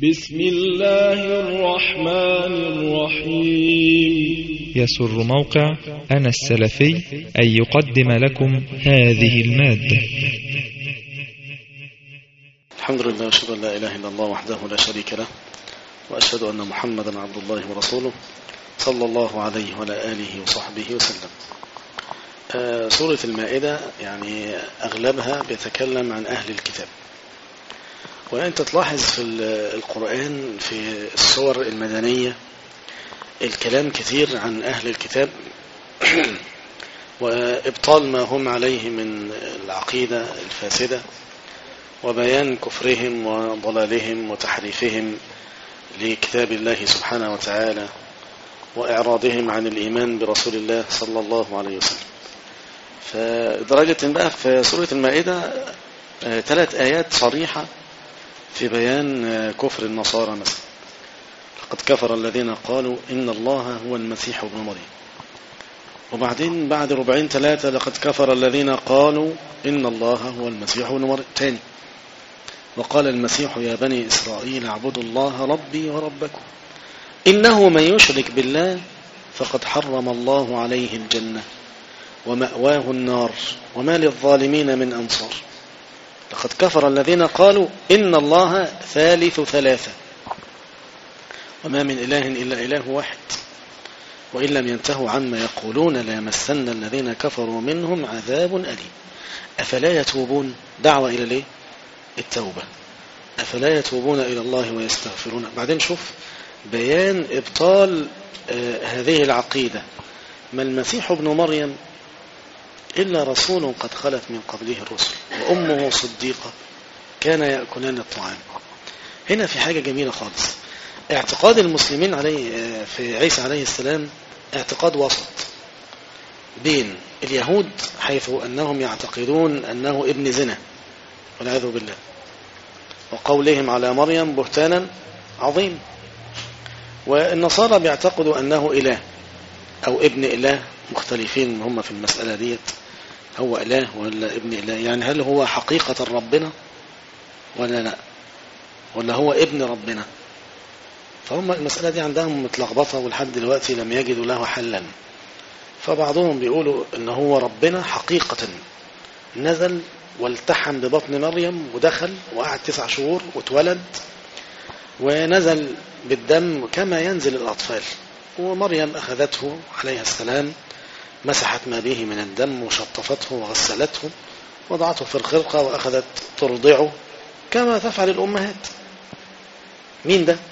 بسم الله الرحمن الرحيم يسر موقع أنا السلفي أن يقدم لكم هذه المادة الحمد لله أشهد أن لا إله إلا الله وحده لا شريك له وأشهد أن محمدا عبد الله ورسوله صلى الله عليه وعلى آله وصحبه وسلم آه، سورة المائدة يعني أغلبها بيتكلم عن أهل الكتاب وأنت تلاحظ في القرآن في الصور المدنية الكلام كثير عن أهل الكتاب وإبطال ما هم عليه من العقيدة الفاسدة وبيان كفرهم وضلالهم وتحريفهم لكتاب الله سبحانه وتعالى وإعراضهم عن الإيمان برسول الله صلى الله عليه وسلم فدرجة بقى في سورة المائدة ثلاث آيات صريحة في بيان كفر النصارى مثلا لقد كفر الذين قالوا إن الله هو المسيح ابن مريم وبعدين بعد ربعين ثلاثة لقد كفر الذين قالوا إن الله هو المسيح ابن مريم تاني وقال المسيح يا بني إسرائيل اعبدوا الله ربي وربكم إنه من يشرك بالله فقد حرم الله عليه الجنة ومأواه النار وما للظالمين من أنصار لقد كفر الذين قالوا إن الله ثالث ثلاثة وما من إله إلا إله واحد وإن لم ينتهوا عما يقولون ليمسن الذين كفروا منهم عذاب أليم أفلا يتوبون دعوة إلى ليه التوبة أفلا يتوبون إلى الله ويستغفرون بعدين شوف بيان إبطال آه هذه العقيدة ما المسيح ابن مريم إلا رسول قد خلت من قبله الرسل وأمه صديقة كان يأكلان الطعام هنا في حاجة جميلة خالص اعتقاد المسلمين عليه في عيسى عليه السلام اعتقاد وسط بين اليهود حيث أنهم يعتقدون أنه ابن زنا والعياذ بالله وقولهم على مريم بهتانا عظيم والنصارى بيعتقدوا أنه إله أو ابن إله مختلفين هم في المسألة ديت هو إله ولا ابن إله يعني هل هو حقيقة ربنا ولا لا ولا هو ابن ربنا فهم المسألة دي عندهم متلخبطة ولحد دلوقتي لم يجدوا له حلا فبعضهم بيقولوا ان هو ربنا حقيقة نزل والتحم ببطن مريم ودخل وقعد تسع شهور واتولد ونزل بالدم كما ينزل الأطفال ومريم أخذته عليها السلام مسحت ما به من الدم وشطفته وغسلته وضعته في الخرقة وأخذت ترضعه كما تفعل الأمهات مين ده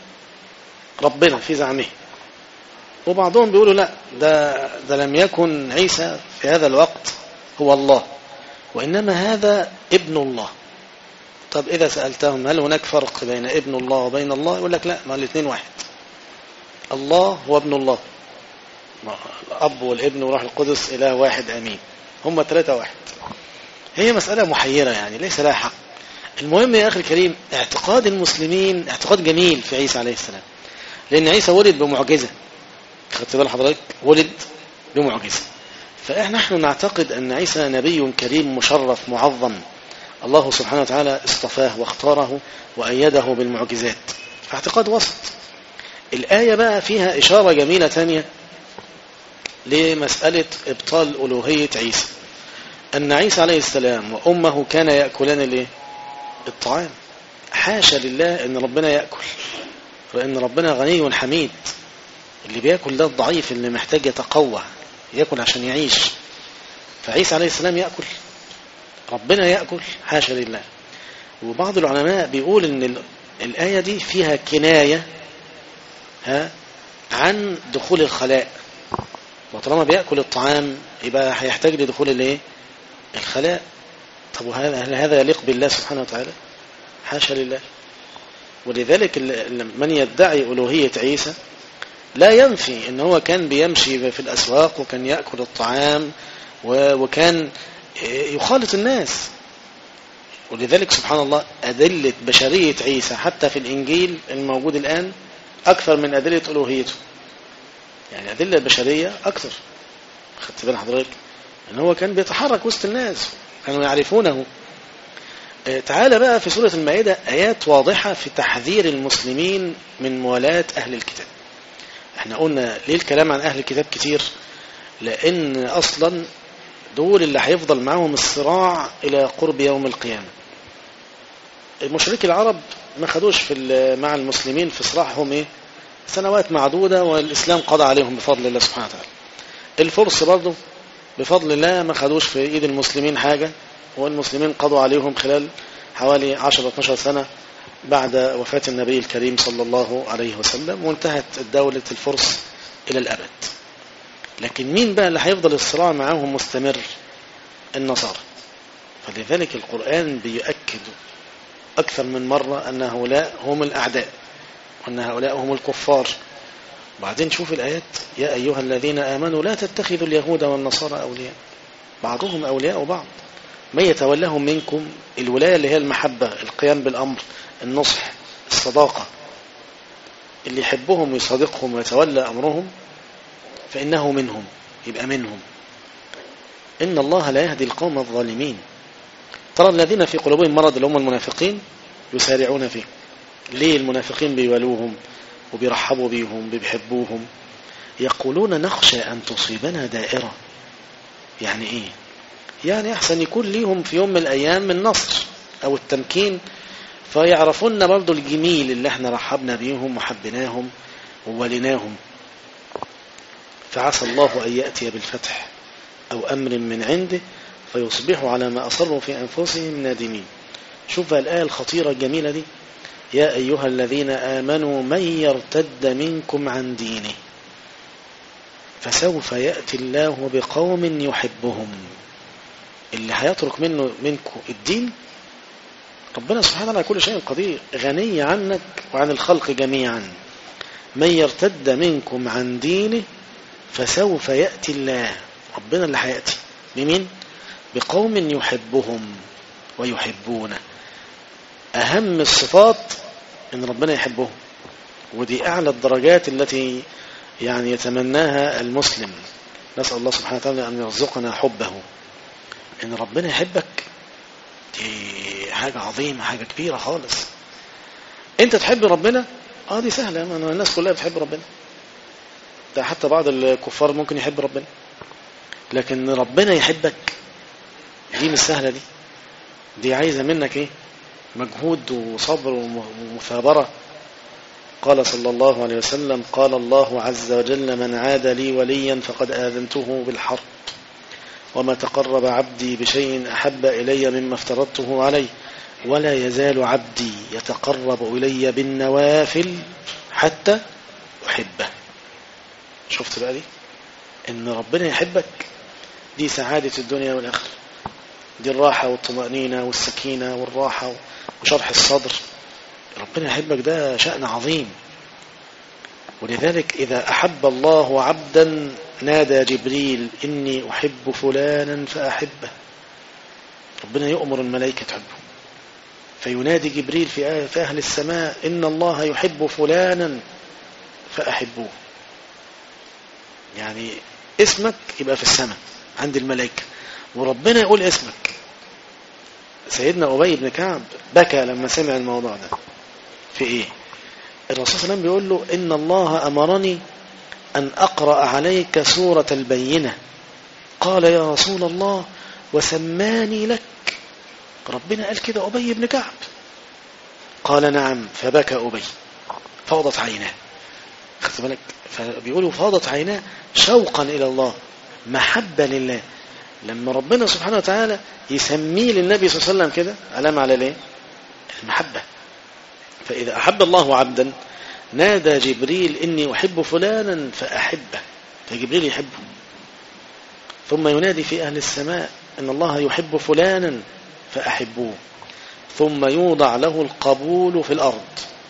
ربنا في زعمه وبعضهم بيقولوا لا ده, ده لم يكن عيسى في هذا الوقت هو الله وإنما هذا ابن الله طب إذا سألتهم هل هناك فرق بين ابن الله وبين الله يقول لك لا ما الاثنين واحد الله هو ابن الله الأب والابن وروح القدس إله واحد أمين هم ثلاثة واحد هي مسألة محيرة يعني ليس لها حق المهم يا أخي الكريم اعتقاد المسلمين اعتقاد جميل في عيسى عليه السلام لأن عيسى ولد بمعجزة خدت بال حضرتك ولد بمعجزة فإحنا نحن نعتقد أن عيسى نبي كريم مشرف معظم الله سبحانه وتعالى اصطفاه واختاره وأيده بالمعجزات فاعتقاد وسط الآية بقى فيها إشارة جميلة تانية لمسألة إبطال ألوهية عيسى أن عيسى عليه السلام وأمه كان يأكلان الايه الطعام حاشا لله أن ربنا يأكل فإن ربنا غني حميد اللي بيأكل ده الضعيف اللي محتاج يتقوى يأكل عشان يعيش فعيسى عليه السلام يأكل ربنا يأكل حاشا لله وبعض العلماء بيقول ان الآية دي فيها كناية ها عن دخول الخلاء وطالما بيأكل الطعام يبقى هيحتاج لدخول الايه الخلاء طب وهذا هل هذا يليق بالله سبحانه وتعالى حاشا لله ولذلك من يدعي ألوهية عيسى لا ينفي ان هو كان بيمشي في الأسواق وكان يأكل الطعام وكان يخالط الناس ولذلك سبحان الله أدلة بشرية عيسى حتى في الإنجيل الموجود الآن أكثر من أدلة ألوهيته يعني أدلة البشرية أكثر خدت بال حضرتك أن هو كان بيتحرك وسط الناس كانوا يعرفونه آه، تعالى بقى في سورة المائدة آيات واضحة في تحذير المسلمين من موالاة أهل الكتاب احنا قلنا ليه الكلام عن أهل الكتاب كتير لأن أصلا دول اللي هيفضل معاهم الصراع إلى قرب يوم القيامة المشركي العرب ما خدوش في ال- مع المسلمين في صراعهم ايه سنوات معدودة والإسلام قضى عليهم بفضل الله سبحانه وتعالى الفرس برضه بفضل الله ما خدوش في إيد المسلمين حاجة والمسلمين قضوا عليهم خلال حوالي 10-12 سنة بعد وفاة النبي الكريم صلى الله عليه وسلم وانتهت دولة الفرس إلى الأبد لكن مين بقى اللي هيفضل الصراع معاهم مستمر النصارى فلذلك القرآن بيؤكد أكثر من مرة أن هؤلاء هم الأعداء وأن هؤلاء هم الكفار بعدين شوف الآيات يا أيها الذين آمنوا لا تتخذوا اليهود والنصارى أولياء بعضهم أولياء بعض من يتولهم منكم الولاية اللي هي المحبة القيام بالأمر النصح الصداقة اللي يحبهم ويصادقهم ويتولى أمرهم فإنه منهم يبقى منهم إن الله لا يهدي القوم الظالمين ترى الذين في قلوبهم مرض اللي هم المنافقين يسارعون فيه ليه المنافقين بيولوهم وبيرحبوا بيهم بيحبوهم يقولون نخشى أن تصيبنا دائرة يعني إيه يعني أحسن يكون ليهم في يوم من الأيام النصر أو التمكين فيعرفون برضو الجميل اللي احنا رحبنا بيهم وحبناهم ووليناهم فعسى الله أن يأتي بالفتح أو أمر من عنده فيصبحوا على ما أصروا في أنفسهم نادمين شوف بقى الآية الخطيرة الجميلة دي يا أيها الذين آمنوا من يرتد منكم عن دينه فسوف يأتي الله بقوم يحبهم اللي هيترك منه منكم الدين ربنا سبحانه وتعالى كل شيء قدير غني عنك وعن الخلق جميعا من يرتد منكم عن دينه فسوف يأتي الله ربنا اللي هيأتي بمين بقوم يحبهم ويحبونه أهم الصفات إن ربنا يحبهم ودي أعلى الدرجات التي يعني يتمناها المسلم نسأل الله سبحانه وتعالى أن يرزقنا حبه إن ربنا يحبك دي حاجة عظيمة حاجة كبيرة خالص أنت تحب ربنا آه دي سهلة ما الناس كلها بتحب ربنا ده حتى بعض الكفار ممكن يحب ربنا لكن ربنا يحبك دي مش سهلة دي دي عايزة منك ايه مجهود وصبر ومثابرة قال صلى الله عليه وسلم قال الله عز وجل من عاد لي وليا فقد آذنته بالحرب وما تقرب عبدي بشيء أحب إلي مما افترضته عليه ولا يزال عبدي يتقرب إلي بالنوافل حتى أحبه شفت بقى دي إن ربنا يحبك دي سعادة الدنيا والآخرة دي الراحة والطمأنينة والسكينة والراحة وشرح الصدر ربنا يحبك ده شأن عظيم ولذلك إذا أحب الله عبدا نادى جبريل إني أحب فلانا فأحبه ربنا يؤمر الملائكة تحبه فينادي جبريل في في أهل السماء إن الله يحب فلانا فأحبوه يعني اسمك يبقى في السماء عند الملائكة وربنا يقول اسمك سيدنا أبي بن كعب بكى لما سمع الموضوع ده في إيه الرسول صلى الله عليه وسلم بيقول له إن الله أمرني أن أقرأ عليك سورة البينة قال يا رسول الله وسماني لك ربنا قال كده أبي بن كعب قال نعم فبكى أبي فوضت عيناه خدت بالك فبيقولوا فاضت عيناه شوقا إلى الله محبة لله لما ربنا سبحانه وتعالى يسميه للنبي صلى الله عليه وسلم كده علامة على ليه المحبة فإذا أحب الله عبدا نادى جبريل إني أحب فلانا فأحبه فجبريل يحبه ثم ينادي في أهل السماء إن الله يحب فلانا فأحبوه ثم يوضع له القبول في الأرض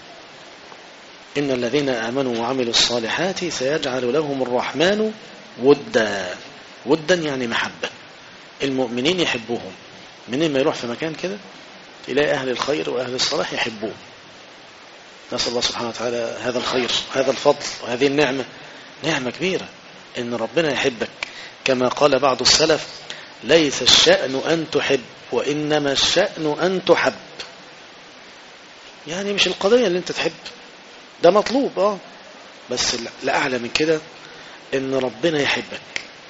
إن الذين آمنوا وعملوا الصالحات سيجعل لهم الرحمن ودا ودا يعني محبة المؤمنين يحبوهم منين ما يروح في مكان كده تلاقي أهل الخير وأهل الصلاح يحبوه نسأل الله سبحانه وتعالى هذا الخير هذا الفضل وهذه النعمة نعمة كبيرة إن ربنا يحبك كما قال بعض السلف ليس الشأن أن تحب وإنما الشأن أن تحب يعني مش القضية اللي انت تحب ده مطلوب اه بس الأعلى من كده ان ربنا يحبك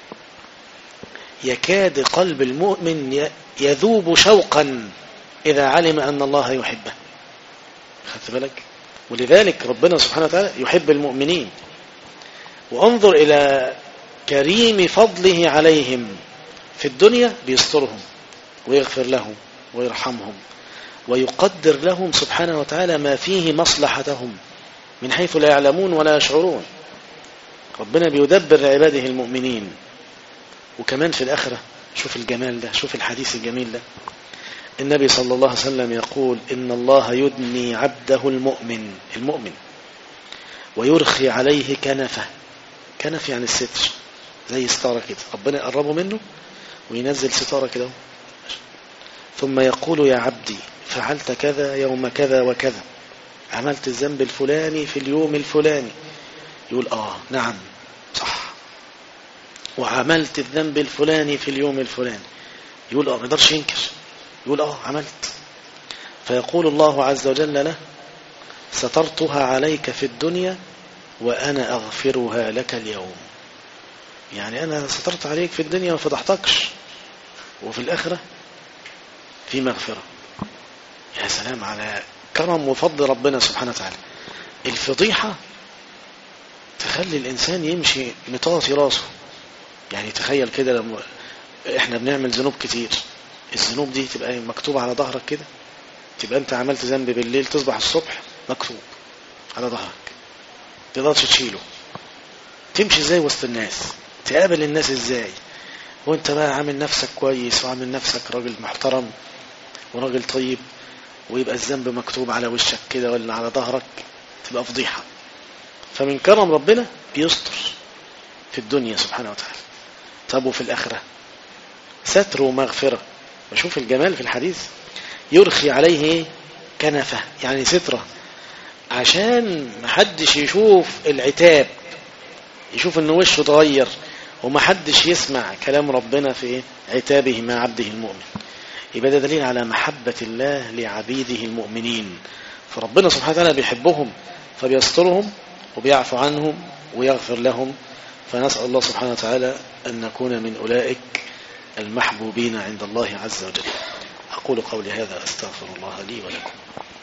يكاد قلب المؤمن يذوب شوقا إذا علم أن الله يحبه خدت بالك ولذلك ربنا سبحانه وتعالى يحب المؤمنين وانظر إلى كريم فضله عليهم في الدنيا بيسترهم ويغفر لهم ويرحمهم ويقدر لهم سبحانه وتعالى ما فيه مصلحتهم من حيث لا يعلمون ولا يشعرون ربنا بيدبر لعباده المؤمنين وكمان في الآخرة شوف الجمال ده شوف الحديث الجميل ده النبي صلى الله عليه وسلم يقول إن الله يدني عبده المؤمن المؤمن ويرخي عليه كنفه كنف يعني الستر زي ستارة كده ربنا يقربه منه وينزل ستارة كده ثم يقول يا عبدي فعلت كذا يوم كذا وكذا عملت الذنب الفلاني في اليوم الفلاني يقول آه نعم صح وعملت الذنب الفلاني في اليوم الفلاني يقول آه ما يقدرش ينكر يقول آه عملت فيقول الله عز وجل له سترتها عليك في الدنيا وأنا أغفرها لك اليوم يعني أنا سترت عليك في الدنيا ما فضحتكش وفي الآخرة في مغفرة يا سلام على كرم وفضل ربنا سبحانه وتعالى الفضيحة تخلي الإنسان يمشي مطاطي راسه يعني تخيل كده لما احنا بنعمل ذنوب كتير الذنوب دي تبقى مكتوبة على ظهرك كده تبقى انت عملت ذنب بالليل تصبح الصبح مكتوب على ظهرك تقدرش تشيله تمشي ازاي وسط الناس تقابل الناس ازاي وانت بقى عامل نفسك كويس وعامل نفسك راجل محترم وراجل طيب ويبقى الذنب مكتوب على وشك كده ولا على ظهرك تبقى فضيحة فمن كرم ربنا بيستر في الدنيا سبحانه وتعالى طب وفي الآخرة ستر ومغفرة وشوف الجمال في الحديث يرخي عليه كنفة يعني سترة عشان محدش يشوف العتاب يشوف ان وشه اتغير ومحدش يسمع كلام ربنا في عتابه مع عبده المؤمن يبقى ده دليل على محبة الله لعبيده المؤمنين فربنا سبحانه وتعالى بيحبهم فبيسترهم وبيعفو عنهم ويغفر لهم فنسأل الله سبحانه وتعالى أن نكون من أولئك المحبوبين عند الله عز وجل أقول قولي هذا أستغفر الله لي ولكم